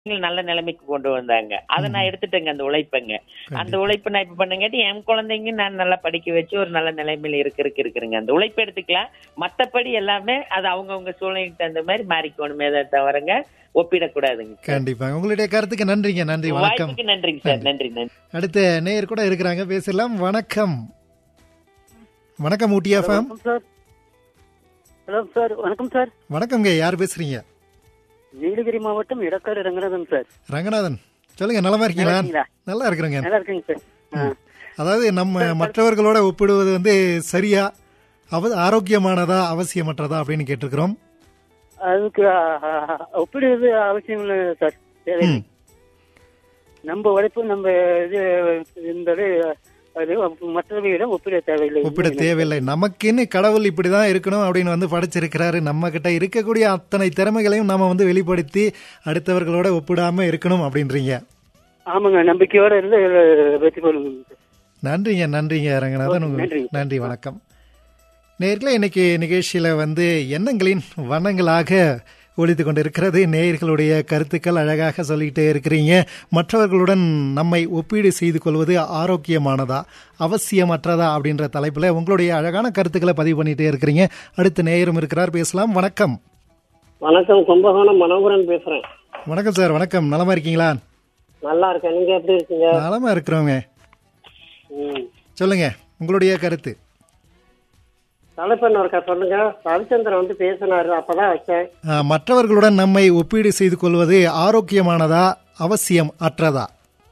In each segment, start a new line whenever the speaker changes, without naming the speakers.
நல்ல நிலைமைக்கு கொண்டு வந்தாங்க அதை நான் எடுத்துட்டேங்க அந்த உழைப்பங்க அந்த உழைப்பு நான் இப்ப பண்ணுங்காட்டி என் குழந்தைங்க நான் நல்லா படிக்க வச்சு ஒரு நல்ல நிலைமையில இருக்கிறதுக்கு இருக்குறேங்க அந்த உழைப்பு எடுத்துக்கலாம் மத்தபடி எல்லாமே அது அவங்கவுங்க சூழ்நிலைக்கு தகுந்த மாதிரி மாறிக்கணுமே அதை தவிரங்க ஒப்பிடக்கூடாதுங்க
கண்டிப்பா உங்களுடைய கருத்துக்கு நன்றிங்க நன்றி வணக்கம்
வாய்ப்புக்கு நன்றிங்க சார் நன்றி நன்றி
அடுத்த நேயர் கூட இருக்கிறாங்க பேசலாம் வணக்கம் வணக்கம் ஊட்டி எஃப்எம்
வணக்கம் சார் ஹலோ சார் வணக்கம் சார்
வணக்கம்ங்க யார் பேசுறீங்க
நீலகிரி மாவட்டம் இடக்காடு ரங்கநாதன் சார்
ரங்கநாதன் சொல்லுங்க நலமா இருக்கீங்களா
நல்லா இருக்கீங்களா?
நல்லா இருக்கிறேங்க
நல்லா இருக்கேங்க சார் ஆ.
அதாவது நம்ம மற்றவர்களோட ஒப்பிடுவது வந்து சரியா அவ ஆரோக்கியமானதா அவசியமற்றதா அப்படின்னு கேட்டிருக்கிறோம்
அதுக்கு ஆ, ஆ, ஆ, ஒப்பிடுவது அவசியம் இல்லை சார் தேவையில்லை
ம்.
நம்ம உழைப்பு நம்ம இது இந்த அது மற்றவர்களிடம் ஒப்பிட தேவையில்லை
ஒப்பிட தேவையில்லை நமக்குன்னு கடவுள் இப்படிதான் இருக்கணும் அப்படின்னு வந்து படைச்சிருக்கிறாரு நம்ம கிட்ட இருக்கக்கூடிய அத்தனை திறமைகளையும் நாம வந்து வெளிப்படுத்தி அடுத்தவர்களோட ஒப்பிடாம இருக்கணும் அப்படின்றீங்க
ஆமாங்க நம்பிக்கையோட இருந்து வெற்றி கொள்ளுங்க சார்.
நன்றிங்க நன்றிங்க ரங்கநாதன் உங்க-
நன்றி.
நன்றி வணக்கம் நேர்களே இன்னைக்கு நிகழ்ச்சியில வந்து எண்ணங்களின் வண்ணங்களாக ஒழித்து கொண்டிருக்கிறது நேயர்களுடைய கருத்துக்கள் அழகாக சொல்லிக்கிட்டே இருக்கிறீங்க மற்றவர்களுடன் நம்மை ஒப்பீடு செய்து கொள்வது ஆரோக்கியமானதா அவசியமற்றதா அப்படின்ற தலைப்புல உங்களுடைய அழகான கருத்துக்களை பதிவு பண்ணிட்டே இருக்கிறீங்க அடுத்த நேயரும் இருக்கிறார் பேசலாம் வணக்கம்
வணக்கம் கும்பகோணம் மனோகரன் பேசுறேன்
வணக்கம் சார் வணக்கம் நலமா இருக்கீங்களா
நல்லா இருக்கேன் நீங்க எப்படி இருக்கீங்க
நலமா இருக்கிறோங்க
ம்.
சொல்லுங்க உங்களுடைய கருத்து
தலைப்பு என்ன இருக்கா சொல்லுங்க ரவிச்சந்திரன் வந்து பேசினாரு அப்பதான் வச்சேன்
ஆ, மற்றவர்களுடன் நம்மை ஒப்பீடு செய்து கொள்வது ஆரோக்கியமானதா அவசியம் அற்றதா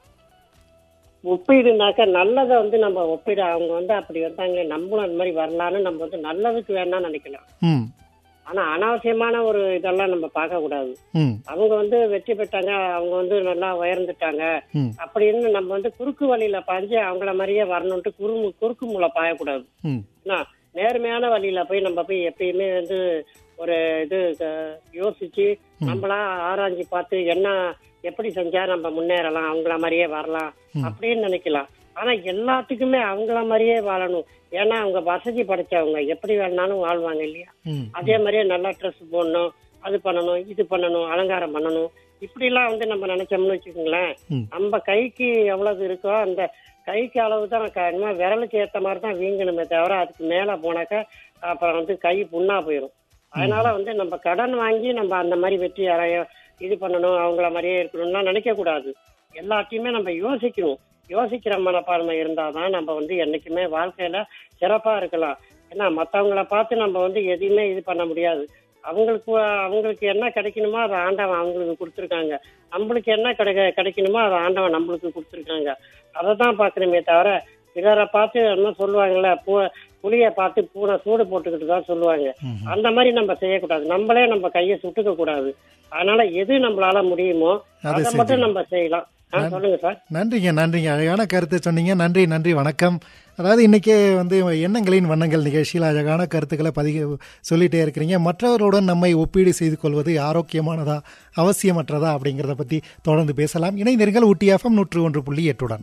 ஒப்பீடுனாக்க நல்லதை வந்து நம்ம ஒப்பீடு அவங்க வந்து அப்படி வந்தாங்க நம்மளும் அந்த மாதிரி வரலான்னு நம்ம வந்து நல்லதுக்கு வேணா நினைக்கலாம்
ம்
ஆனா அனாவசியமான ஒரு இதெல்லாம் நம்ம பார்க்க கூடாது
ம்
அவங்க வந்து வெற்றி பெற்றாங்க அவங்க வந்து நல்லா உயர்ந்துட்டாங்க
ம்
அப்படின்னு நம்ம வந்து குறுக்கு வழியில பாஞ்சு அவங்கள மாதிரியே வரணும்ட்டு குறு குறுக்கு மூளை பாயக்கூடாது
ம்
என்ன, நேர்மையான வழியில போய் நம்ம போய் எப்பயுமே வந்து ஒரு இது அஹ், யோசிச்சு நம்மளா ஆராய்ஞ்சு பார்த்து என்ன எப்படி செஞ்சா நம்ம முன்னேறலாம் அவங்கள மாதிரியே வரலாம் அப்படின்னு நினைக்கலாம் ஆனா எல்லாத்துக்குமே அவங்கள மாதிரியே வாழணும் ஏன்னா அவங்க வசதி படைச்சவங்க எப்படி வேணாலும் வாழ்வாங்க இல்லையா
ம்
அதே மாதிரியே நல்லா ட்ரெஸ் போடணும் அது பண்ணணும் இது பண்ணணும் அலங்காரம் பண்ணணும் இப்படி எல்லாம் வந்து நம்ம நினைச்சோம்னு வச்சுக்கோங்களேன்
ம்.
நம்ம கைக்கு எவ்வளவு இருக்கோ அந்த கைக்கு அளவு தான் க- இன்னும் விரலுக்கு ஏத்த மாதிரி தான் வீங்கணுமே தவிர அதுக்கு மேல போனாக்கா அப்புறம் வந்து கை புண்ணா போயிடும் அதனால வந்து நம்ம கடன் வாங்கி நம்ம அந்த மாதிரி வெற்றி அடைய இது பண்ணணும் அவங்கள மாதிரியே இருக்கணும்லாம் நினைக்க கூடாது எல்லாத்தையுமே நம்ம யோசிக்கணும் யோசிக்கிற மனப்பான்மை இருந்தாதான் நம்ம வந்து என்னைக்குமே வாழ்க்கையில சிறப்பா இருக்கலாம் ஏன்னா மத்தவங்கள பார்த்து நம்ம வந்து எதையுமே இது பண்ண முடியாது அவங்களுக்கு அவங்களுக்கு என்ன கிடைக்கணுமோ அதை ஆண்டவன் அவங்களுக்கு கொடுத்துருக்காங்க நம்மளுக்கு என்ன கிடைக்க கிடைக்கணுமோ அதை ஆண்டவன் நம்மளுக்கு கொடுத்துருக்காங்க அதை தான் பார்க்கணுமே தவிர பிறரை பார்த்து என்ன சொல்லுவாங்கல்ல பூ புளிய பார்த்து பூனை சூடு போட்டுக்கிட்டு தான் சொல்லுவாங்க அந்த மாதிரி நம்ம செய்யக்கூடாது நம்மளே நம்ம கையை சுட்டுக்க கூடாது அதனால எது நம்மளால முடியுமோ
அதை
அதை மட்டும் நம்ம செய்யலாம் ஆ, சொல்லுங்க சார்
நன்றிங்க நன்றிங்க அழகான கருத்தை சொன்னீங்க நன்றி நன்றி வணக்கம் அதாவது இன்னைக்கே வந்து எண்ணங்களின் வண்ணங்கள் நிகழ்ச்சியில் அழகான கருத்துக்களை பதிக சொல்லிட்டே இருக்கிறீங்க மற்றவர்களுடன் நம்மை ஒப்பீடு செய்து கொள்வது ஆரோக்கியமானதா அவசியமற்றதா அப்படிங்கிறத பத்தி தொடர்ந்து பேசலாம் இணைந்தீர்கள் ஊட்டி எஃப்எம் நூற்று ஒன்று புள்ளி எட்டுடன்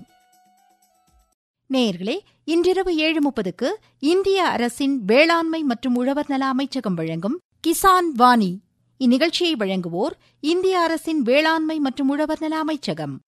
நேயர்களே இன்றிரவு ஏழு முப்பதுக்கு இந்திய அரசின் வேளாண்மை மற்றும் உழவர் நல அமைச்சகம் வழங்கும் கிசான் வாணி இந்நிகழ்ச்சியை வழங்குவோர் இந்திய அரசின் வேளாண்மை மற்றும் உழவர் நல அமைச்சகம்